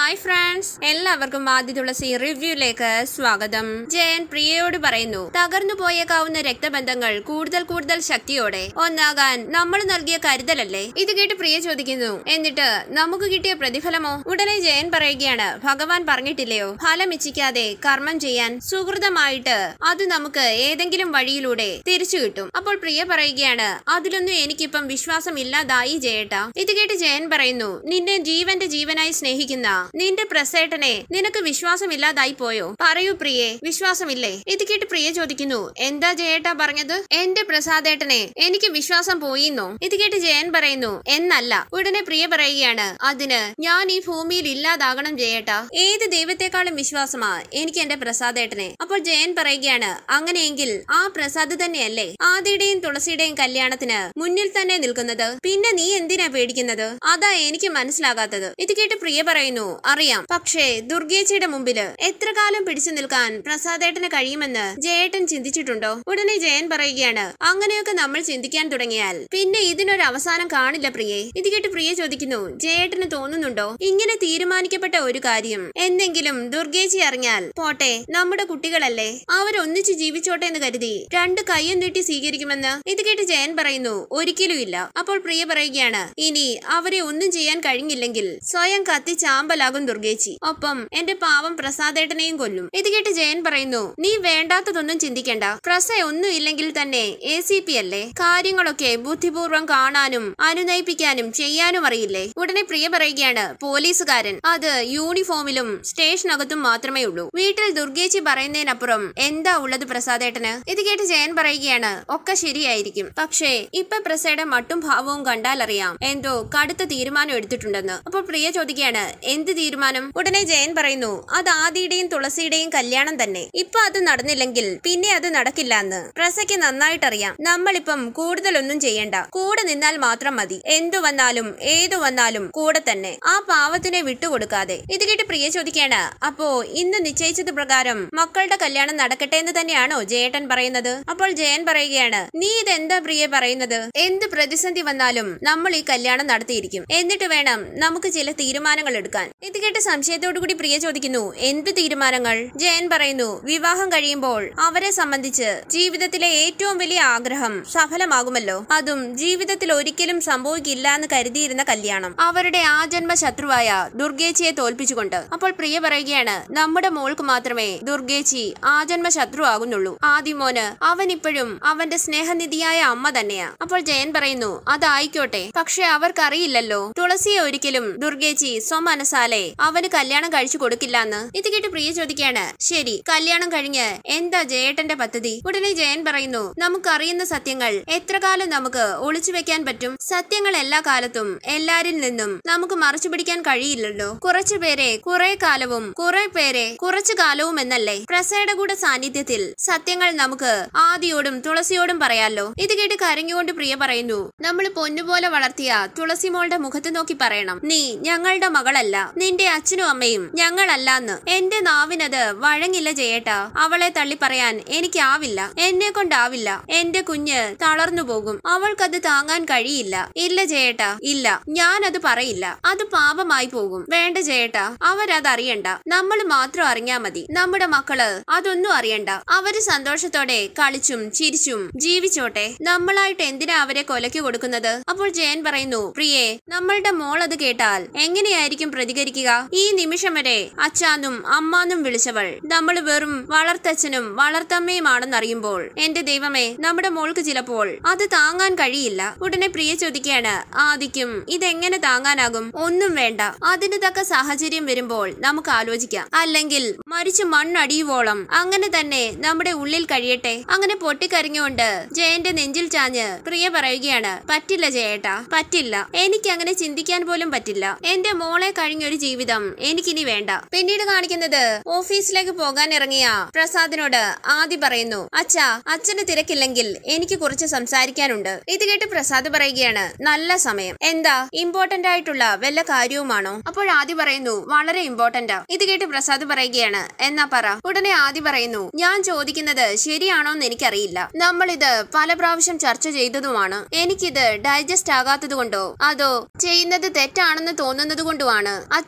hi friends എല്ലാവർക്കും ആദ്യ തുളസി റിവ്യൂയിലേക്ക് സ്വാഗതം ജയൻ പ്രിയയോട് പറയുന്നു തകർന്നു പോയേക്കാവുന്ന രക്തബന്ധങ്ങൾ കൂടുതൽ കൂടുതൽ ശക്തിയോടെ ഒന്നാകാൻ നമ്മൾ നൽകിയ കരുതലല്ലേ ഇത് കേട്ട് പ്രിയ ചോദിക്കുന്നു എന്നിട്ട് നമുക്ക് കിട്ടിയ പ്രതിഫലമോ ഉടനെ ജയൻ പറയുകയാണ് ഭഗവാൻ പറഞ്ഞിട്ടില്ലയോ ഫലം ഇച്ഛിക്കാതെ കർമ്മം ചെയ്യാൻ സുഹൃതമായിട്ട് അത് നമുക്ക് ഏതെങ്കിലും വഴിയിലൂടെ തിരിച്ചു കിട്ടും അപ്പോൾ പ്രിയ പറയുകയാണ് അതിലൊന്നും എനിക്കിപ്പം വിശ്വാസം ഇല്ലാതായി ജയേട്ടാ ഇത് കേട്ട് ജയൻ പറയുന്നു നിന്നെ ജീവന്റെ ജീവനായി സ്നേഹിക്കുന്ന നിന്റെ പ്രസേട്ടനെ നിനക്ക് വിശ്വാസമില്ലാതായി പോയോ പറയൂ പ്രിയെ വിശ്വാസമില്ലേ ഇത് കേട്ട് പ്രിയ ചോദിക്കുന്നു എന്താ ജയേട്ടാ പറഞ്ഞത് എന്റെ പ്രസാദേട്ടനെ എനിക്ക് വിശ്വാസം പോയിന്നോ ഇത് കേട്ട് ജയൻ പറയുന്നു എന്നല്ല ഉടനെ പ്രിയ പറയുകയാണ് അതിന് ഞാൻ ഈ ഭൂമിയിൽ ഇല്ലാതാകണം ജയേട്ടാ ഏത് ദൈവത്തെക്കാളും വിശ്വാസമാ എനിക്ക് എന്റെ പ്രസാദേട്ടനെ അപ്പോൾ ജയൻ പറയുകയാണ് അങ്ങനെയെങ്കിൽ ആ പ്രസാദ് തന്നെയല്ലേ ആദിയുടെയും തുളസിയുടെയും കല്യാണത്തിന് മുന്നിൽ തന്നെ നിൽക്കുന്നത് പിന്നെ നീ എന്തിനാ പേടിക്കുന്നത് അതാ എനിക്ക് മനസ്സിലാകാത്തത് ഇത് കേട്ട് പ്രിയ പറയുന്നു അറിയാം പക്ഷേ ദുർഗേച്ചിയുടെ മുമ്പില് എത്ര കാലം പിടിച്ചു നിൽക്കാൻ പ്രസാദേട്ടന് കഴിയുമെന്ന് ജയേട്ടൻ ചിന്തിച്ചിട്ടുണ്ടോ ഉടനെ ജയൻ പറയുകയാണ് അങ്ങനെയൊക്കെ നമ്മൾ ചിന്തിക്കാൻ തുടങ്ങിയാൽ പിന്നെ ഇതിനൊരു അവസാനം കാണില്ല പ്രിയെ ഇത് കേട്ട് പ്രിയ ചോദിക്കുന്നു ജയേട്ടന് തോന്നുന്നുണ്ടോ ഇങ്ങനെ തീരുമാനിക്കപ്പെട്ട ഒരു കാര്യം എന്തെങ്കിലും ദുർഗേച്ചി അറിഞ്ഞാൽ പോട്ടെ നമ്മുടെ കുട്ടികളല്ലേ അവരൊന്നിച്ച് ജീവിച്ചോട്ടെ എന്ന് കരുതി രണ്ട് കയ്യും നീട്ടി സ്വീകരിക്കുമെന്ന് ഇത് കേട്ട് ജയൻ പറയുന്നു ഒരിക്കലും ഇല്ല അപ്പോൾ പ്രിയ പറയുകയാണ് ഇനി അവരെ ഒന്നും ചെയ്യാൻ കഴിഞ്ഞില്ലെങ്കിൽ സ്വയം കത്തി ചാമ്പലാകും ദുർഗേച്ചി ഒപ്പം എന്റെ പാവം പ്രസാദേട്ടനെയും കൊല്ലും ഇത് കേട്ട് ജയൻ പറയുന്നു നീ വേണ്ടാത്തതൊന്നും ചിന്തിക്കണ്ട പ്രസ ഒന്നും ഇല്ലെങ്കിൽ തന്നെ എ സി പി അല്ലേ കാര്യങ്ങളൊക്കെ ബുദ്ധിപൂർവ്വം കാണാനും അനുനയിപ്പിക്കാനും ചെയ്യാനും അറിയില്ലേ ഉടനെ പ്രിയ പറയുകയാണ് പോലീസുകാരൻ അത് യൂണിഫോമിലും സ്റ്റേഷനകത്തും മാത്രമേ ഉള്ളൂ വീട്ടിൽ ദുർഗേച്ചി പറയുന്നതിനപ്പുറം എന്താ ഉള്ളത് പ്രസാദേട്ടന് ഇത് കേട്ട് ജയൻ പറയുകയാണ് ഒക്കെ ശരിയായിരിക്കും പക്ഷേ ഇപ്പൊ പ്രസയുടെ മട്ടും ഭാവവും കണ്ടാൽ അറിയാം എന്തോ കടുത്ത തീരുമാനം എടുത്തിട്ടുണ്ടെന്ന് അപ്പോൾ പ്രിയ ചോദിക്കുകയാണ് എന്ത് തീരുമാനം ഉടനെ ജയൻ പറയുന്നു അത് ആദിയുടെയും തുളസിയുടെയും കല്യാണം തന്നെ ഇപ്പൊ അത് നടന്നില്ലെങ്കിൽ പിന്നെ അത് നടക്കില്ല എന്ന് പ്രസയ്ക്ക് നന്നായിട്ടറിയാം നമ്മളിപ്പം കൂടുതലൊന്നും ചെയ്യണ്ട കൂടെ നിന്നാൽ മാത്രം മതി എന്തു വന്നാലും ഏതു വന്നാലും കൂടെ തന്നെ ആ പാവത്തിനെ വിട്ടുകൊടുക്കാതെ ഇത് കേട്ട് പ്രിയ ചോദിക്കുകയാണ് അപ്പോ ഇന്ന് നിശ്ചയിച്ചത് പ്രകാരം മക്കളുടെ കല്യാണം നടക്കട്ടെ എന്ന് തന്നെയാണോ ജയേട്ടൻ പറയുന്നത് അപ്പോൾ ജയൻ പറയുകയാണ് നീ ഇതെന്താ പ്രിയ പറയുന്നത് എന്ത് പ്രതിസന്ധി വന്നാലും നമ്മൾ ഈ കല്യാണം നടത്തിയിരിക്കും എന്നിട്ട് വേണം നമുക്ക് ചില തീരുമാനങ്ങൾ എടുക്കാൻ ഇത് കേട്ട് സംശയത്തോടു കൂടി പ്രിയ ചോദിക്കുന്നു എന്ത് തീരുമാനങ്ങൾ ജയൻ പറയുന്നു വിവാഹം കഴിയുമ്പോൾ അവരെ സംബന്ധിച്ച് ജീവിതത്തിലെ ഏറ്റവും വലിയ ആഗ്രഹം സഫലമാകുമല്ലോ അതും ജീവിതത്തിൽ ഒരിക്കലും സംഭവിക്കില്ല എന്ന് കരുതിയിരുന്ന കല്യാണം അവരുടെ ആജന്മ ശത്രുവായ ദുർഗേച്ചിയെ തോൽപ്പിച്ചുകൊണ്ട് അപ്പോൾ പ്രിയ പറയുകയാണ് നമ്മുടെ മോൾക്ക് മാത്രമേ ദുർഗേച്ചി ആജന്മ ശത്രു ആകുന്നുള്ളൂ ആദിമോന് അവൻ ഇപ്പോഴും അവന്റെ സ്നേഹനിധിയായ അമ്മ തന്നെയാ അപ്പോൾ ജയൻ പറയുന്നു അതായിക്കോട്ടെ പക്ഷെ അവർക്കറിയില്ലല്ലോ തുളസിയെ ഒരിക്കലും ദുർഗേച്ചി സ്വമനസാലെ അവന് കല്യാണം കഴിച്ചു കൊടുക്കില്ലെന്ന് ഇത് കേട്ട് പ്രിയ ചോദിക്കാണ് ശരി കല്യാണം കഴിഞ്ഞ് എന്താ ജയേട്ടന്റെ പദ്ധതി ഉടനെ ജയൻ പറയുന്നു നമുക്കറിയുന്ന സത്യങ്ങൾ എത്ര കാലം നമുക്ക് ഒളിച്ചു വെക്കാൻ പറ്റും സത്യങ്ങൾ എല്ലാ കാലത്തും എല്ലാരിൽ നിന്നും നമുക്ക് മറച്ചു പിടിക്കാൻ കഴിയില്ലല്ലോ കുറച്ചു പേരെ കുറെ കാലവും കുറെ പേരെ കുറച്ചു കാലവും എന്നല്ലേ പ്രസയുടെ കൂടെ സാന്നിധ്യത്തിൽ സത്യങ്ങൾ നമുക്ക് ആദിയോടും തുളസിയോടും പറയാലോ ഇത് കേട്ട് കരഞ്ഞുകൊണ്ട് പ്രിയ പറയുന്നു നമ്മൾ പൊന്നുപോലെ വളർത്തിയ തുളസി മോളുടെ മുഖത്ത് നോക്കി പറയണം നീ ഞങ്ങളുടെ മകളല്ല നിന്റെ അച്ഛനും അമ്മയും ഞങ്ങളല്ലാന്ന് എന്റെ നാവിനത് വഴങ്ങില്ല ജയേട്ടാ അവളെ തള്ളി പറയാൻ എനിക്കാവില്ല എന്നെ കൊണ്ടാവില്ല എന്റെ കുഞ്ഞ് തളർന്നു പോകും അവൾക്കത് താങ്ങാൻ കഴിയില്ല ഇല്ല ജയേട്ടാ ഇല്ല ഞാനത് പറയില്ല അത് പാപമായി പോകും വേണ്ട ജയേട്ടാ അവരത് അറിയണ്ട നമ്മൾ മാത്രം അറിഞ്ഞാ മതി നമ്മുടെ മക്കള് അതൊന്നും അറിയണ്ട അവര് സന്തോഷത്തോടെ കളിച്ചും ചിരിച്ചും ജീവിച്ചോട്ടെ നമ്മളായിട്ട് എന്തിനാ അവരെ കൊലയ്ക്ക് കൊടുക്കുന്നത് അപ്പോൾ ജയൻ പറയുന്നു പ്രിയേ നമ്മളുടെ മോൾ അത് കേട്ടാൽ എങ്ങനെയായിരിക്കും പ്രതികരിക്കുക ഈ നിമിഷം വരെ അച്ചാന്നും അമ്മാന്നും വിളിച്ചവൾ നമ്മൾ വെറും വളർത്തച്ഛനും വളർത്തമ്മയുമാണെന്നറിയുമ്പോൾ എന്റെ ദൈവമേ നമ്മുടെ മോൾക്ക് ചിലപ്പോൾ അത് താങ്ങാൻ കഴിയില്ല ഉടനെ പ്രിയ ചോദിക്കുകയാണ് ആദിക്കും ഇതെങ്ങനെ താങ്ങാനാകും ഒന്നും വേണ്ട അതിന് തക്ക സാഹചര്യം വരുമ്പോൾ നമുക്ക് ആലോചിക്കാം അല്ലെങ്കിൽ മരിച്ചു മണ്ണടിയുവോളം അങ്ങനെ തന്നെ നമ്മുടെ ഉള്ളിൽ കഴിയട്ടെ അങ്ങനെ പൊട്ടിക്കരഞ്ഞുകൊണ്ട് ജയന്റെ നെഞ്ചിൽ ചാഞ്ഞ് പ്രിയ പറയുകയാണ് പറ്റില്ല ജയേട്ടാ പറ്റില്ല എനിക്ക് അങ്ങനെ ചിന്തിക്കാൻ പോലും പറ്റില്ല എന്റെ മോളെ കഴിഞ്ഞൊരു ജീവിതം എനിക്കിനി വേണ്ട പിന്നീട് കാണിക്കുന്നത് ഓഫീസിലേക്ക് പോകാൻ ഇറങ്ങിയ പ്രസാദിനോട് ആദി പറയുന്നു അച്ഛാ അച്ഛന് തിരക്കില്ലെങ്കിൽ എനിക്ക് കുറച്ച് സംസാരിക്കാനുണ്ട് ഇത് കേട്ട് പ്രസാദ് പറയുകയാണ് നല്ല സമയം എന്താ ഇമ്പോർട്ടന്റ് ആയിട്ടുള്ള വല്ല കാര്യവുമാണോ അപ്പോൾ ആദി പറയുന്നു വളരെ ഇമ്പോർട്ടന്റാ ഇത് കേട്ട് പ്രസാദ് പറയുകയാണ് എന്നാ പറ ഉടനെ ആദി പറയുന്നു ഞാൻ ചോദിക്കുന്നത് ശരിയാണോ എന്ന് എനിക്കറിയില്ല നമ്മളിത് പല പ്രാവശ്യം ചർച്ച ചെയ്തതുമാണ് എനിക്കിത് ഡൈജസ്റ്റ് ആകാത്തത് കൊണ്ടോ അതോ ചെയ്യുന്നത് തെറ്റാണെന്ന് തോന്നുന്നത് കൊണ്ടുമാണ് അച്ഛൻ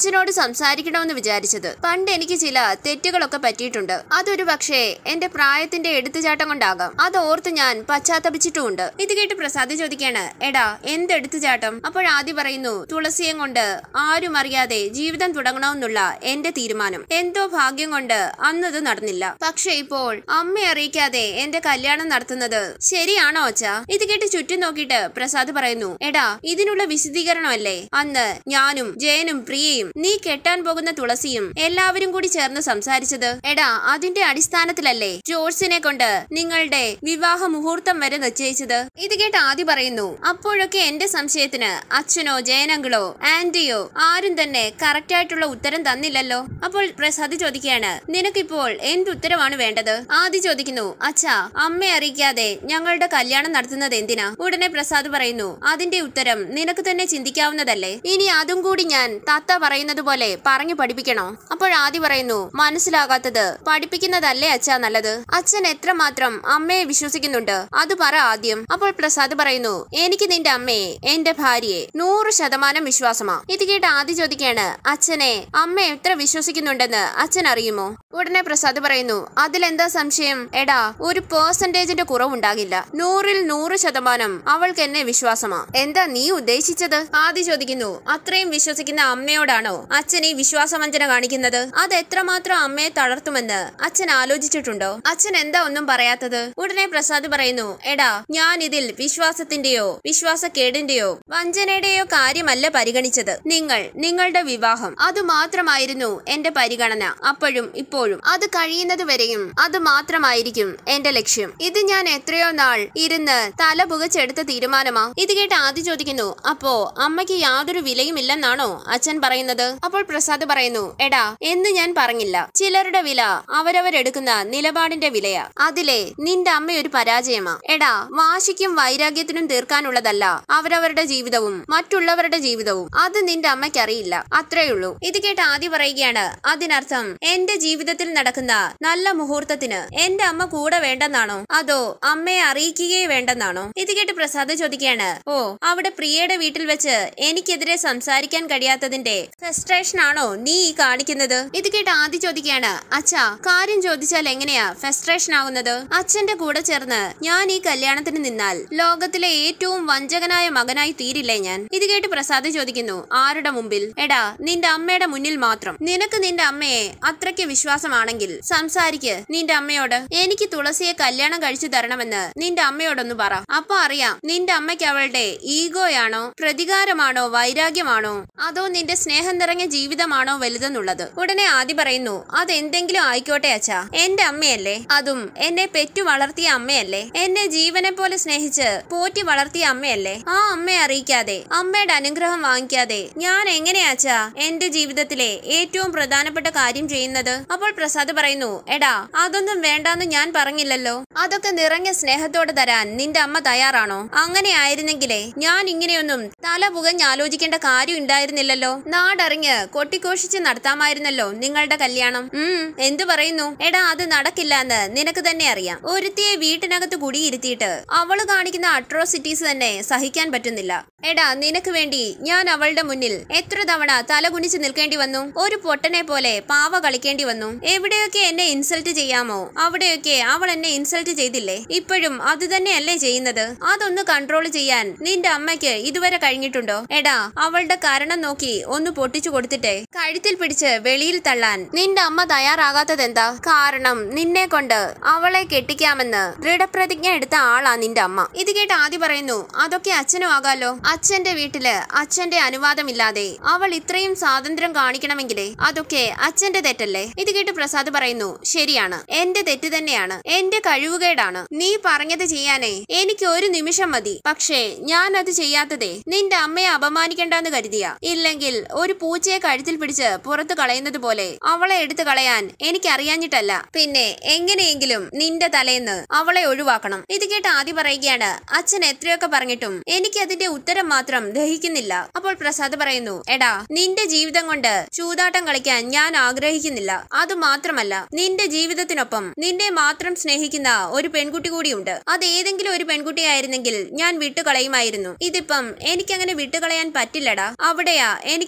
അച്ഛനോട് സംസാരിക്കണമെന്ന് വിചാരിച്ചത് പണ്ട് എനിക്ക് ചില തെറ്റുകളൊക്കെ പറ്റിയിട്ടുണ്ട് അതൊരു പക്ഷേ എന്റെ പ്രായത്തിന്റെ എടുത്തുചാട്ടം കൊണ്ടാകാം അത് ഓർത്ത് ഞാൻ പശ്ചാത്തപിച്ചിട്ടുമുണ്ട് ഇത് കേട്ട് പ്രസാദ് ചോദിക്കാണ് എടാ എന്ത് എടുത്തുചാട്ടം അപ്പോൾ ആദ്യം പറയുന്നു തുളസിയും കൊണ്ട് ആരും അറിയാതെ ജീവിതം തുടങ്ങണമെന്നുള്ള എന്റെ തീരുമാനം എന്തോ ഭാഗ്യം കൊണ്ട് അന്നത് നടന്നില്ല പക്ഷെ ഇപ്പോൾ അമ്മയെ അറിയിക്കാതെ എന്റെ കല്യാണം നടത്തുന്നത് ശരിയാണോ അച്ഛ ഇത് കേട്ട് ചുറ്റും നോക്കിയിട്ട് പ്രസാദ് പറയുന്നു എടാ ഇതിനുള്ള വിശദീകരണമല്ലേ അന്ന് ഞാനും ജയനും പ്രിയയും നീ കെട്ടാൻ പോകുന്ന തുളസിയും എല്ലാവരും കൂടി ചേർന്ന് സംസാരിച്ചത് എടാ അതിന്റെ അടിസ്ഥാനത്തിലല്ലേ ജോർസിനെ കൊണ്ട് നിങ്ങളുടെ വിവാഹ മുഹൂർത്തം വരെ നിശ്ചയിച്ചത് ഇത് കേട്ട് ആദ്യം പറയുന്നു അപ്പോഴൊക്കെ എന്റെ സംശയത്തിന് അച്ഛനോ ജയനങ്കിളോ ആന്റിയോ ആരും തന്നെ കറക്റ്റ് ആയിട്ടുള്ള ഉത്തരം തന്നില്ലല്ലോ അപ്പോൾ പ്രസാദ് ചോദിക്കുകയാണ് നിനക്കിപ്പോൾ എന്ത് ഉത്തരവാണ് വേണ്ടത് ആദ്യ ചോദിക്കുന്നു അച്ഛാ അമ്മയെ അറിയിക്കാതെ ഞങ്ങളുടെ കല്യാണം നടത്തുന്നത് എന്തിനാ ഉടനെ പ്രസാദ് പറയുന്നു അതിന്റെ ഉത്തരം നിനക്ക് തന്നെ ചിന്തിക്കാവുന്നതല്ലേ ഇനി അതും കൂടി ഞാൻ താത്ത പറയുന്നത് പോലെ പറഞ്ഞു പഠിപ്പിക്കണോ അപ്പോൾ ആദ്യ പറയുന്നു മനസ്സിലാകാത്തത് പഠിപ്പിക്കുന്നതല്ലേ അച്ഛാ നല്ലത് അച്ഛൻ എത്രമാത്രം അമ്മയെ വിശ്വസിക്കുന്നുണ്ട് അത് പറ ആദ്യം അപ്പോൾ പ്രസാദ് പറയുന്നു എനിക്ക് നിന്റെ അമ്മയെ എന്റെ ഭാര്യയെ നൂറ് ശതമാനം വിശ്വാസമാ ഇത് കേട്ട് ആദ്യ ചോദിക്കാണ് അച്ഛനെ അമ്മ എത്ര വിശ്വസിക്കുന്നുണ്ടെന്ന് അച്ഛൻ അറിയുമോ ഉടനെ പ്രസാദ് പറയുന്നു അതിലെന്താ സംശയം എടാ ഒരു പേഴ്സന്റേജിന്റെ കുറവുണ്ടാകില്ല നൂറിൽ നൂറ് ശതമാനം അവൾക്ക് എന്നെ വിശ്വാസമാ എന്താ നീ ഉദ്ദേശിച്ചത് ആദ്യ ചോദിക്കുന്നു അത്രയും വിശ്വസിക്കുന്ന അമ്മയോടാണോ അച്ഛൻ ഈ വിശ്വാസവഞ്ചന കാണിക്കുന്നത് അത് എത്രമാത്രം അമ്മയെ തളർത്തുമെന്ന് അച്ഛൻ ആലോചിച്ചിട്ടുണ്ടോ അച്ഛൻ എന്താ ഒന്നും പറയാത്തത് ഉടനെ പ്രസാദ് പറയുന്നു എടാ ഞാൻ ഇതിൽ വിശ്വാസത്തിന്റെയോ വിശ്വാസക്കേടിന്റെയോ വഞ്ചനയുടെയോ കാര്യമല്ല പരിഗണിച്ചത് നിങ്ങൾ നിങ്ങളുടെ വിവാഹം അത് മാത്രമായിരുന്നു എന്റെ പരിഗണന അപ്പോഴും ഇപ്പോഴും അത് കഴിയുന്നത് വരെയും അത് മാത്രമായിരിക്കും എന്റെ ലക്ഷ്യം ഇത് ഞാൻ എത്രയോ നാൾ ഇരുന്ന് തല പുകച്ചെടുത്ത തീരുമാനമാ ഇത് കേട്ട് ആദ്യം ചോദിക്കുന്നു അപ്പോ അമ്മയ്ക്ക് യാതൊരു വിലയുമില്ലെന്നാണോ അച്ഛൻ പറയുന്നത് അപ്പോൾ പ്രസാദ് പറയുന്നു എടാ എന്ന് ഞാൻ പറഞ്ഞില്ല ചിലരുടെ വില അവരവരെടുക്കുന്ന നിലപാടിന്റെ വിലയാ അതിലെ നിന്റെ അമ്മ ഒരു പരാജയമാ എടാ വാശിക്കും വൈരാഗ്യത്തിനും തീർക്കാനുള്ളതല്ല അവരവരുടെ ജീവിതവും മറ്റുള്ളവരുടെ ജീവിതവും അത് നിന്റെ അമ്മയ്ക്ക് അറിയില്ല അത്രയുള്ളൂ ഇത് കേട്ട് ആദ്യം പറയുകയാണ് അതിനർത്ഥം എന്റെ ജീവിതത്തിൽ നടക്കുന്ന നല്ല മുഹൂർത്തത്തിന് എന്റെ അമ്മ കൂടെ വേണ്ടെന്നാണോ അതോ അമ്മയെ അറിയിക്കുകയേ വേണ്ടെന്നാണോ ഇത് കേട്ട് പ്രസാദ് ചോദിക്കുകയാണ് ഓ അവിടെ പ്രിയയുടെ വീട്ടിൽ വെച്ച് എനിക്കെതിരെ സംസാരിക്കാൻ കഴിയാത്തതിന്റെ ഫ്രസ്ട്രേഷൻ ആണോ നീ ഈ കാണിക്കുന്നത് ഇത് കേട്ട് ആദ്യം ചോദിക്കുകയാണ് അച്ഛാ കാര്യം ചോദിച്ചാൽ എങ്ങനെയാ ഫ്രസ്ട്രേഷൻ ആകുന്നത് അച്ഛന്റെ കൂടെ ചേർന്ന് ഞാൻ ഈ കല്യാണത്തിന് നിന്നാൽ ലോകത്തിലെ ഏറ്റവും വഞ്ചകനായ മകനായി തീരില്ലേ ഞാൻ ഇത് കേട്ട് പ്രസാദ് ചോദിക്കുന്നു ആരുടെ മുമ്പിൽ എടാ നിന്റെ അമ്മയുടെ മുന്നിൽ മാത്രം നിനക്ക് നിന്റെ അമ്മയെ അത്രയ്ക്ക് വിശ്വാസമാണെങ്കിൽ സംസാരിക്ക് നിന്റെ അമ്മയോട് എനിക്ക് തുളസിയെ കല്യാണം കഴിച്ചു തരണമെന്ന് നിന്റെ അമ്മയോടൊന്ന് പറ അപ്പൊ അറിയാം നിന്റെ അമ്മയ്ക്ക് അവളുടെ ഈഗോയാണോ പ്രതികാരമാണോ വൈരാഗ്യമാണോ അതോ നിന്റെ സ്നേഹം നിറഞ്ഞ ജീവിതമാണോ വലുതെന്നുള്ളത് ഉടനെ ആദ്യം പറയുന്നു അതെന്തെങ്കിലും ആയിക്കോട്ടെ അച്ഛാ എന്റെ അമ്മയല്ലേ അതും എന്നെ പെറ്റു വളർത്തിയ അമ്മയല്ലേ എന്നെ ജീവനെ പോലെ സ്നേഹിച്ച് പോറ്റി വളർത്തിയ അമ്മയല്ലേ ആ അമ്മയെ അറിയിക്കാതെ അമ്മയുടെ അനുഗ്രഹം വാങ്ങിക്കാതെ ഞാൻ എങ്ങനെയാച്ചാ എന്റെ ജീവിതത്തിലെ ഏറ്റവും പ്രധാനപ്പെട്ട കാര്യം ചെയ്യുന്നത് അപ്പോൾ പ്രസാദ് പറയുന്നു എടാ അതൊന്നും വേണ്ടാന്ന് ഞാൻ പറഞ്ഞില്ലല്ലോ അതൊക്കെ നിറഞ്ഞ സ്നേഹത്തോടെ തരാൻ നിന്റെ അമ്മ തയ്യാറാണോ അങ്ങനെ ആയിരുന്നെങ്കിലേ ഞാൻ ഇങ്ങനെയൊന്നും തല പുകഞ്ഞ് ആലോചിക്കേണ്ട കാര്യം ഉണ്ടായിരുന്നില്ലല്ലോ നാടറിഞ്ഞ് കൊട്ടിഘോഷിച്ച് നടത്താമായിരുന്നല്ലോ നിങ്ങളുടെ കല്യാണം ഉം എന്തു പറയുന്നു എടാ അത് നടക്കില്ല എന്ന് നിനക്ക് തന്നെ അറിയാം ഒരുത്തിയെ വീട്ടിനകത്ത് കുടിയിരുത്തിയിട്ട് അവള് കാണിക്കുന്ന അട്രോസിറ്റീസ് തന്നെ സഹിക്കാൻ പറ്റുന്നില്ല എടാ നിനക്ക് വേണ്ടി ഞാൻ അവളുടെ മുന്നിൽ എത്ര തവണ തല കുനിച്ച് നിൽക്കേണ്ടി വന്നു ഒരു പൊട്ടനെ പോലെ പാവ കളിക്കേണ്ടി വന്നു എവിടെയൊക്കെ എന്നെ ഇൻസൾട്ട് ചെയ്യാമോ അവിടെയൊക്കെ അവൾ എന്നെ ഇൻസൾട്ട് ചെയ്തില്ലേ ഇപ്പോഴും അത് തന്നെയല്ലേ ചെയ്യുന്നത് അതൊന്ന് കൺട്രോൾ ചെയ്യാൻ നിന്റെ അമ്മയ്ക്ക് ഇതുവരെ കഴിഞ്ഞിട്ടുണ്ടോ എടാ അവളുടെ കാരണം നോക്കി ഒന്ന് പൊട്ടിച്ചു കൊടുത്തിട്ടെ കഴുത്തിൽ പിടിച്ച് വെളിയിൽ തള്ളാൻ നിന്റെ അമ്മ തയ്യാറാകാത്തത് എന്താ കാരണം നിന്നെ കൊണ്ട് അവളെ കെട്ടിക്കാമെന്ന് ദൃഢപ്രതിജ്ഞ എടുത്ത ആളാ നിന്റെ അമ്മ ഇത് കേട്ട് ആദ്യം പറയുന്നു അതൊക്കെ അച്ഛനും ആകാലോ അച്ഛന്റെ വീട്ടില് അച്ഛന്റെ അനുവാദമില്ലാതെ അവൾ ഇത്രയും സ്വാതന്ത്ര്യം കാണിക്കണമെങ്കിലേ അതൊക്കെ അച്ഛന്റെ തെറ്റല്ലേ ഇത് കേട്ട് പ്രസാദ് പറയുന്നു ശരിയാണ് എന്റെ തെറ്റ് തന്നെയാണ് എന്റെ കഴിവുകേടാണ് നീ പറഞ്ഞത് ചെയ്യാനേ എനിക്ക് ഒരു നിമിഷം മതി പക്ഷേ ഞാൻ അത് ചെയ്യാത്തതേ നിന്റെ അമ്മയെ അപമാനിക്കണ്ടെന്ന് കരുതിയ ഇല്ലെങ്കിൽ ഒരു പൂച്ചയെ കഴുത്തിൽ പിടിച്ച് പുറത്തു കളയുന്നത് പോലെ അവളെ എടുത്തു കളയാൻ എനിക്ക് അറിയാഞ്ഞിട്ടല്ല പിന്നെ എങ്ങനെയെങ്കിലും നിന്റെ തലേന്ന് അവളെ ഒഴിവാക്കണം ഇത് കേട്ട് ആദ്യം പറയുകയാണ് അച്ഛൻ എത്രയൊക്കെ പറഞ്ഞിട്ടും എനിക്ക് അതിന്റെ ഉത്തരം മാത്രം ദഹിക്കുന്നില്ല അപ്പോൾ പ്രസാദ് പറയുന്നു എടാ നിന്റെ ജീവിതം കൊണ്ട് ചൂതാട്ടം കളിക്കാൻ ഞാൻ ആഗ്രഹിക്കുന്നില്ല അത് മാത്രമല്ല നിന്റെ ജീവിതത്തിനൊപ്പം നിന്നെ മാത്രം സ്നേഹിക്കുന്ന ഒരു പെൺകുട്ടി കൂടിയുണ്ട് അത് ഏതെങ്കിലും ഒരു പെൺകുട്ടിയായിരുന്നെങ്കിൽ ഞാൻ വിട്ടുകളയുമായിരുന്നു ഇതിപ്പം എനിക്കങ്ങനെ വിട്ടുകളയാൻ പറ്റില്ലടാ അവിടെയാ എനിക്ക് നിന്റെ അമ്മ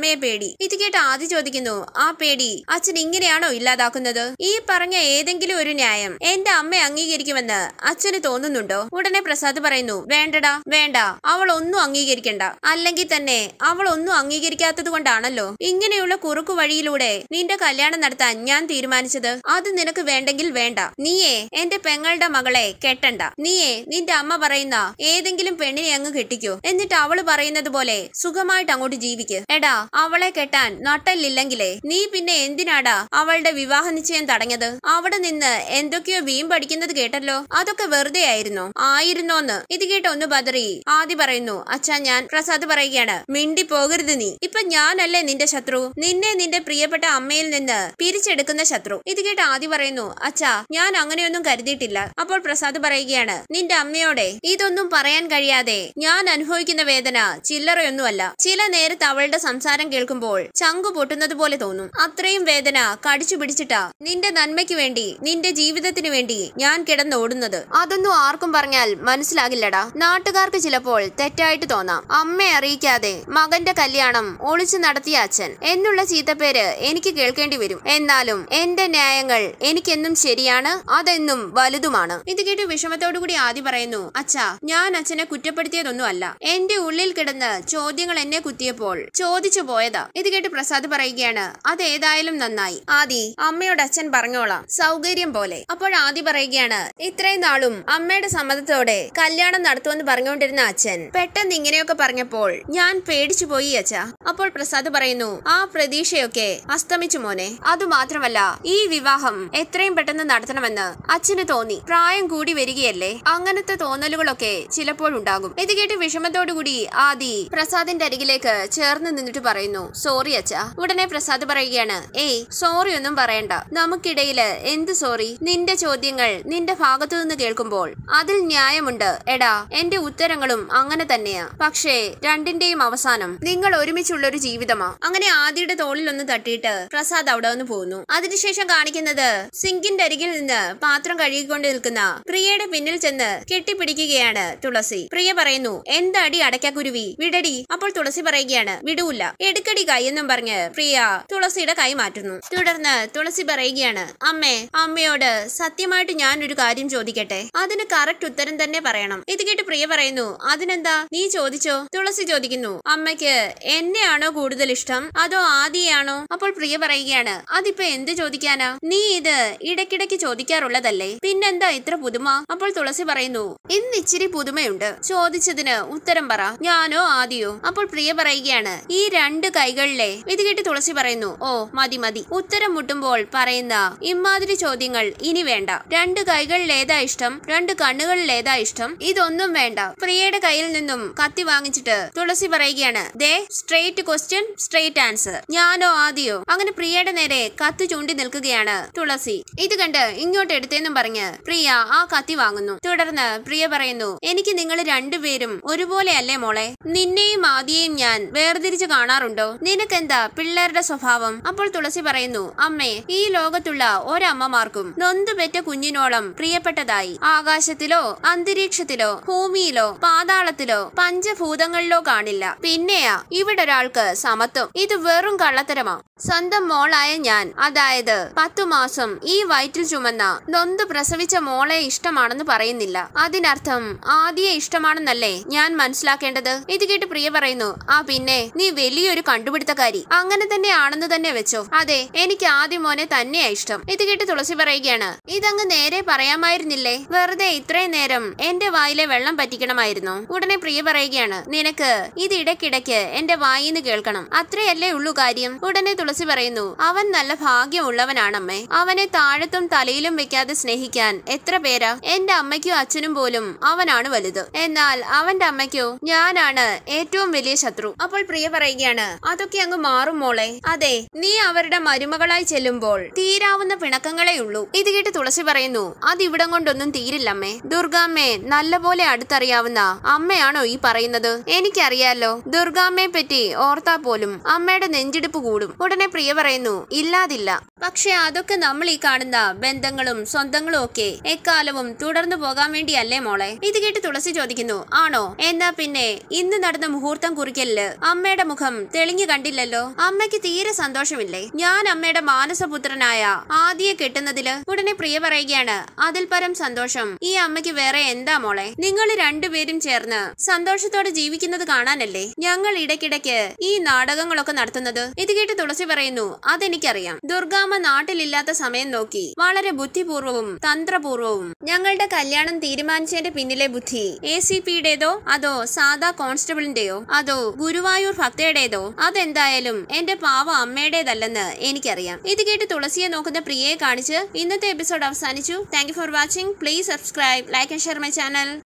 അമ്മയെ പേടി ഇത് കേട്ട് ആദ്യ ചോദിക്കുന്നു ആ പേടി അച്ഛൻ ഇങ്ങനെയാണോ ഇല്ലാതാക്കുന്നത് ഈ പറഞ്ഞ ഏതെങ്കിലും ഒരു ന്യായം എന്റെ അമ്മ അംഗീകരിക്കുമെന്ന് അച്ഛന് തോന്നുന്നുണ്ടോ ഉടനെ പ്രസാദ് പറയുന്നു വേണ്ടടാ വേണ്ട അവൾ ഒന്നും അംഗീകരിക്കണ്ട അല്ലെങ്കിൽ തന്നെ അവൾ ഒന്നും അംഗീകരിക്കാത്തത് കൊണ്ടാണല്ലോ ഇങ്ങനെയുള്ള കുറുക്കു വഴിയിലൂടെ നിന്റെ കല്യാണം നടത്താൻ ഞാൻ തീരുമാനിച്ചത് അത് നിനക്ക് വേണ്ടെങ്കിൽ വേണ്ട നീയേ എന്റെ പെങ്ങളുടെ മകളെ കെട്ടണ്ട നീയേ നിന്റെ അമ്മ പറയുന്ന ഏതെങ്കിലും പെണ്ണിനെ അങ്ങ് കെട്ടിക്കോ എന്നിട്ട് അവള് പറയുന്നത് പോലെ സുഖമായിട്ട് അങ്ങോട്ട് ജീവിക്ക് എടാ അവളെ കെട്ടാൻ നട്ടല്ലില്ലെങ്കിലേ നീ പിന്നെ എന്തിനാടാ അവളുടെ വിവാഹ നിശ്ചയം തടഞ്ഞത് അവിടെ നിന്ന് എന്തൊക്കെയോ വീം പഠിക്കുന്നത് കേട്ടല്ലോ അതൊക്കെ വെറുതെ ആയിരുന്നോ ആയിരുന്നോന്ന് ഇത് കേട്ട് ഒന്ന് ബദറി ആദി പറയുന്നു അച്ഛാ ഞാൻ പ്രസാദ് പറയുകയാണ് മിണ്ടി പോകരുത് നീ ഇപ്പൊ ഞാനല്ലേ നിന്റെ ശത്രു നിന്നെ നിന്റെ പ്രിയപ്പെട്ട അമ്മയിൽ നിന്ന് പിരിച്ചെടുക്കുന്ന ശത്രു ഇത് കേട്ട് ആദി പറയുന്നു അച്ഛാ ഞാൻ അങ്ങനെയൊന്നും കരുതിയിട്ടില്ല അപ്പോൾ പ്രസാദ് പറയുകയാണ് നിന്റെ അമ്മയോടെ ഇതൊന്നും പറയാൻ കഴിയാതെ ഞാൻ അനുഭവിക്കുന്ന വേദന ചില്ലറയൊന്നുമല്ല ചില നേരത്ത് അവളുടെ സംസാരം കേൾക്കുമ്പോൾ ചങ്കു പൊട്ടുന്നത് പോലെ തോന്നും അത്രയും വേദന കടിച്ചു പിടിച്ചിട്ടാ നിന്റെ നന്മയ്ക്ക് വേണ്ടി നിന്റെ ജീവിതത്തിന് വേണ്ടി ഞാൻ കിടന്നോടുന്നത് അതൊന്നും ആർക്കും പറഞ്ഞാൽ മനസ്സിലാകില്ലടാ നാട്ടുകാർക്ക് ചിലപ്പോൾ തെറ്റായിട്ട് തോന്നാം അമ്മയെ അറിയിക്കാതെ മകന്റെ കല്യാണം ഒളിച്ചു നടത്തിയ അച്ഛൻ എന്നുള്ള ചീത്തപ്പേര് എനിക്ക് കേൾക്കേണ്ടി വരും എന്നാലും എന്റെ ന്യായങ്ങൾ എനിക്കെന്നും ശരിയാണ് അതെന്നും വലുതുമാണ് ഇത് കേട്ട് വിഷമത്തോടു കൂടി ആദ്യ പറയുന്നു അച്ഛാ ഞാൻ അച്ഛനെ കുറ്റപ്പെടുത്തിയതൊന്നുമല്ല എന്റെ ഉള്ളിൽ കിടന്ന് ചോദ്യങ്ങൾ എന്നെ കുത്തിയപ്പോൾ ചോദിച്ചു പോയതാ ഇത് കേട്ട് പ്രസാദ് പറയുകയാണ് അതേതായാലും നന്നായി ആദി അമ്മയോട് അച്ഛൻ പറഞ്ഞോളാം സൗകര്യം പോലെ അപ്പോൾ ആദി പറയുകയാണ് ഇത്രയും നാളും അമ്മയുടെ സമ്മതത്തോടെ കല്യാണം നടത്തുമെന്ന് പറഞ്ഞുകൊണ്ടിരുന്ന അച്ഛൻ പെട്ടെന്ന് ഇങ്ങനെയൊക്കെ പറഞ്ഞപ്പോൾ ഞാൻ പേടിച്ചു പോയി അച്ഛ അപ്പോൾ പ്രസാദ് പറയുന്നു ആ പ്രതീക്ഷയൊക്കെ അസ്തമിച്ചു മോനെ അതുമാത്രമല്ല ഈ വിവാഹം എത്രയും പെട്ടെന്ന് നടത്തണമെന്ന് അച്ഛന് തോന്നി പ്രായം കൂടി വരികയല്ലേ അങ്ങനത്തെ തോന്നലുകളൊക്കെ ചിലപ്പോഴുണ്ടാകും ഇത് കേട്ട് വിഷമത്തോടുകൂടി ആദി പ്രസാദിന്റെ അരികിലേക്ക് ചേർന്ന് നിന്നിട്ട് പറയുന്നു സോറി അച്ഛ ഉടനെ പ്രസാദ് പറയുകയാണ് ഏയ് സോറി ഒന്നും പറയണ്ട നമുക്കിടയില് എന്ത് സോറി നിന്റെ ചോദ്യങ്ങൾ നിന്റെ ഭാഗത്തു നിന്ന് കേൾക്കുമ്പോൾ അതിൽ ന്യായമുണ്ട് എടാ എന്റെ ഉത്തരങ്ങളും അങ്ങനെ തന്നെയാ പക്ഷേ രണ്ടിന്റെയും അവസാനം നിങ്ങൾ ഒരുമിച്ചുള്ള ഒരു ജീവിതമാ അങ്ങനെ ആദിയുടെ തോളിൽ ഒന്ന് തട്ടിയിട്ട് പ്രസാദ് അവിടെ നിന്ന് പോകുന്നു അതിനുശേഷം കാണിക്കുന്നത് സിങ്കിന്റെ അരികിൽ നിന്ന് പാത്രം കഴുകിക്കൊണ്ട് നിൽക്കുന്ന പ്രിയയുടെ പിന്നിൽ ചെന്ന് കെട്ടിപ്പിടിക്കുകയാണ് തുളസി പ്രിയ പറയുന്നു എന്താടി അടയ്ക്കാക്കുരുവി വിടടി അപ്പോൾ തുളസി പറയുകയാണ് വിടൂല എടുക്കടി കൈ എന്നും പറഞ്ഞ് പ്രിയ തുളസിയുടെ കൈ മാറ്റുന്നു തുടർന്ന് തുളസി പറയുകയാണ് അമ്മേ അമ്മയോട് സത്യമായിട്ട് ഞാൻ ഒരു കാര്യം ചോദിക്കട്ടെ അതിന് കറക്റ്റ് ഉത്തരം തന്നെ പറയണം ഇത് കേട്ട് പ്രിയ പറയുന്നു അതിനെന്താ നീ ചോദിച്ചോ തുളസി ചോദിക്കുന്നു അമ്മയ്ക്ക് എന്നെയാണോ കൂടുതൽ ഇഷ്ടം അതോ ആദിയാണോ അപ്പോൾ പ്രിയ പറയുകയാണ് അതിപ്പോ എന്ത് ചോദിക്കാനാ നീ ഇത് ഇടയ്ക്കിടയ്ക്ക് ചോദിക്കാറുള്ളതല്ലേ പിന്നെന്താ ഇത്ര പുതുമ അപ്പോൾ തുളസി പറയുന്നു ഇന്ന് ഇച്ചിരി പുതുമയുണ്ട് ചോദിച്ചതിന് ഉത്തരം പറ ഞാനോ ആദിയോ അപ്പോൾ പ്രിയ പറയുകയാണ് ഈ രണ്ട് കൈകളിലെ ഇത് കേട്ട് തുളസി പറയുന്നു ഓ മതി മതി ഉത്തരം മുട്ടുമ്പോൾ പറയുന്ന ഇമാതിരി ചോദ്യങ്ങൾ ഇനി വേണ്ട രണ്ട് കൈകളിൽ ഏതാ ഇഷ്ടം രണ്ട് കണ്ണുകളിൽ ഏതാ ഇഷ്ടം ഇതൊന്നും വേണ്ട പ്രിയയുടെ കയ്യിൽ നിന്നും കത്തി വാങ്ങിച്ചിട്ട് തുളസി പറയുകയാണ് ദേ സ്ട്രെയിറ്റ് ക്വസ്റ്റ്യൻ സ്ട്രെയിറ്റ് ആൻസർ ഞാനോ ആദിയോ അങ്ങനെ പ്രിയയുടെ നേരെ കത്തി ചൂണ്ടി നിൽക്കുകയാണ് തുളസി ഇത് കണ്ട് ഇങ്ങോട്ട് എടുത്തേന്നും പറഞ്ഞ് പ്രിയ ആ കത്തി വാങ്ങുന്നു തുടർന്ന് പ്രിയ പറയുന്നു എനിക്ക് നിങ്ങൾ രണ്ടുപേരും ഒരുപോലെയല്ലേ മോളെ നിന്നെയും ആദിയെയും ഞാൻ വേർതിരിച്ച് കാണാറുണ്ടോ നിനക്കെന്താ പിള്ളേരുടെ സ്വഭാവം അപ്പോൾ തുളസി പറയുന്നു അമ്മേ ഈ ലോകത്തുള്ള ഒരമ്മമാർക്കും നൊന്തുപെറ്റ കുഞ്ഞിനോളം പ്രിയപ്പെട്ടതായി ആകാശത്തിലോ അന്തരീക്ഷത്തിലോ ഭൂമിയിലോ പാതാളത്തിലോ പഞ്ചഭൂതങ്ങളിലോ കാണില്ല പിന്നെയാ ഇവിടെ ഒരാൾക്ക് സമത്വം ഇത് വെറും കള്ളത്തരമാ സ്വന്തം മോളായ ഞാൻ അതായത് പത്തു മാസം ഈ വയറ്റിൽ ചുമന്ന നൊന്ത് പ്രസവിച്ച മോളെ ഇഷ്ടമാണെന്ന് പറയുന്നില്ല അതിനർത്ഥം ആദ്യ ഇഷ്ടമാണെന്നല്ലേ ഞാൻ മനസ്സിലാക്കേണ്ടത് ഇത് കേട്ട് പ്രിയ പറയുന്നു ആ പിന്നെ നീ വലിയൊരു കണ്ടുപിടുത്തക്കാരി അങ്ങനെ തന്നെ ആണെന്ന് തന്നെ വെച്ചോ അതെ എനിക്ക് ആദ്യം മോനെ തന്നെയാ ഇഷ്ടം ഇത് കേട്ട് തുളസി പറയുകയാണ് ഇതങ്ങ് നേരെ പറയാമായിരുന്നില്ലേ വെറുതെ ഇത്രയും നേരം എന്റെ വായിലെ വെള്ളം പറ്റിക്കണമായിരുന്നു ഉടനെ പ്രിയ പറയുകയാണ് നിനക്ക് ഇത് ഇടയ്ക്കിടയ്ക്ക് എന്റെ വായിന്ന് കേൾക്കണം അത്രയല്ലേ ഉള്ളൂ കാര്യം ഉടനെ തുളസി പറയുന്നു അവൻ നല്ല ഭാഗ്യമുള്ളവനാണമ്മേ അവനെ താഴത്തും തലയിലും വെക്കാതെ സ്നേഹിക്കാൻ എത്ര പേരാ എന്റെ അമ്മയ്ക്കും അച്ഛനും പോലും അവനാണ് വലുത് എന്നാൽ അവന്റെ അമ്മയ്ക്കോ ഞാനാണ് ഏറ്റവും വലിയ ശത്രു അപ്പോൾ പ്രിയ പറയുകയാണ് അതൊക്കെ അങ്ങ് മാറും മോളെ അതെ നീ അവരുടെ മരുമകളായി ചെല്ലുമ്പോൾ തീരാവുന്ന പിണക്കങ്ങളേ ഉള്ളൂ ഇത് കേട്ട് തുളസി പറയുന്നു അതിവിടം കൊണ്ടൊന്നും തീരില്ലമ്മേ ദുർഗാമ്മയെ നല്ലപോലെ അടുത്തറിയാവുന്ന അമ്മയാണോ ഈ പറയുന്നത് എനിക്കറിയാലോ ദുർഗാമ്മയെ പറ്റി ഓർത്താ പോലും അമ്മയുടെ നെഞ്ചിടിപ്പ് കൂടും ഉടനെ പ്രിയ പറയുന്നു ഇല്ലാതില്ല പക്ഷെ അതൊക്കെ നമ്മൾ ഈ കാണുന്ന ബന്ധങ്ങളും സ്വന്തങ്ങളും ഒക്കെ എക്കാലവും തുടർന്നു പോകാൻ വേണ്ടിയല്ലേ മോളെ ഇത് കേട്ട് തുളസി ചോദിക്കുന്നു ആണോ എന്നാ പിന്നെ ഇന്ന് നടന്ന മുഹൂർത്തം കുറിക്കലില് അമ്മയുടെ മുഖം തെളിഞ്ഞു കണ്ടില്ലല്ലോ അമ്മയ്ക്ക് തീരെ സന്തോഷമില്ലേ ഞാൻ അമ്മയുടെ മാനസപുത്രനായ ആദിയെ കെട്ടുന്നതില് ഉടനെ പ്രിയ പറയുകയാണ് അതിൽ പരം സന്തോഷം ഈ അമ്മയ്ക്ക് വേറെ എന്താ മോളെ നിങ്ങൾ രണ്ടുപേരും ചേർന്ന് സന്തോഷത്തോടെ ജീവിക്കുന്നത് കാണാനല്ലേ ഞങ്ങൾ ഇടയ്ക്കിടയ്ക്ക് ഈ നാടകങ്ങളൊക്കെ നടത്തുന്നത് ഇത് കേട്ട് തുളസി പറയുന്നു അതെനിക്കറിയാം ദുർഗാമ്മ നാട്ടിലില്ലാത്ത സമയം നോക്കി വളരെ ബുദ്ധിപൂർവവും തന്ത്രപൂർവവും ഞങ്ങളുടെ കല്യാണം തീരുമാനിച്ചതിന്റെ പിന്നിലെ ബുദ്ധി എ സി പിയുടേതോ അതോ സാധാ കോൺസ്റ്റബിളിന്റെയോ അതോ ഗുരുവായൂർ ഭക്തയുടേതോ അതെന്തായാലും എന്റെ പാവ അമ്മയുടേതല്ലെന്ന് എനിക്കറിയാം ഇത് കേട്ട് തുളസിയെ നോക്കുന്ന പ്രിയയെ കാണിച്ച് ഇന്നത്തെ എപ്പിസോഡ് അവസാനിച്ചു thank for watching please subscribe like and share my channel